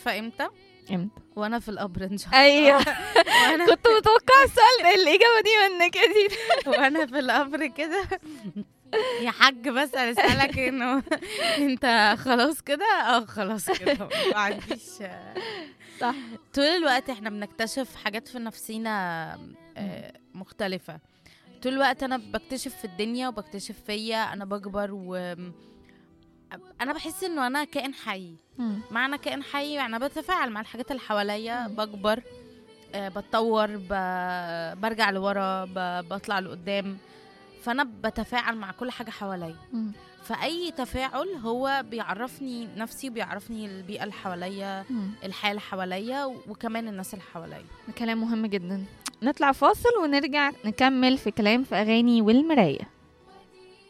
عارفه امتى امتى وانا في القبر ان شاء ايوه وانا كنت متوقعه السؤال الاجابه دي منك يا دي وانا في القبر كده يا حاج بس اسالك انه انت خلاص كده اه خلاص كده ما عنديش صح طول الوقت احنا بنكتشف حاجات في نفسينا آه، مختلفة طول الوقت انا بكتشف في الدنيا وبكتشف فيا انا بكبر و انا بحس انه انا كائن حي معنى كائن حي انا بتفاعل مع الحاجات اللي حواليا مم. بكبر آه، بتطور ب- برجع لورا ب- بطلع لقدام فانا بتفاعل مع كل حاجه حواليا فاي تفاعل هو بيعرفني نفسي وبيعرفني البيئه اللي حواليا الحياه اللي حواليا وكمان الناس اللي حواليا كلام مهم جدا نطلع فاصل ونرجع نكمل في كلام في اغاني والمرايه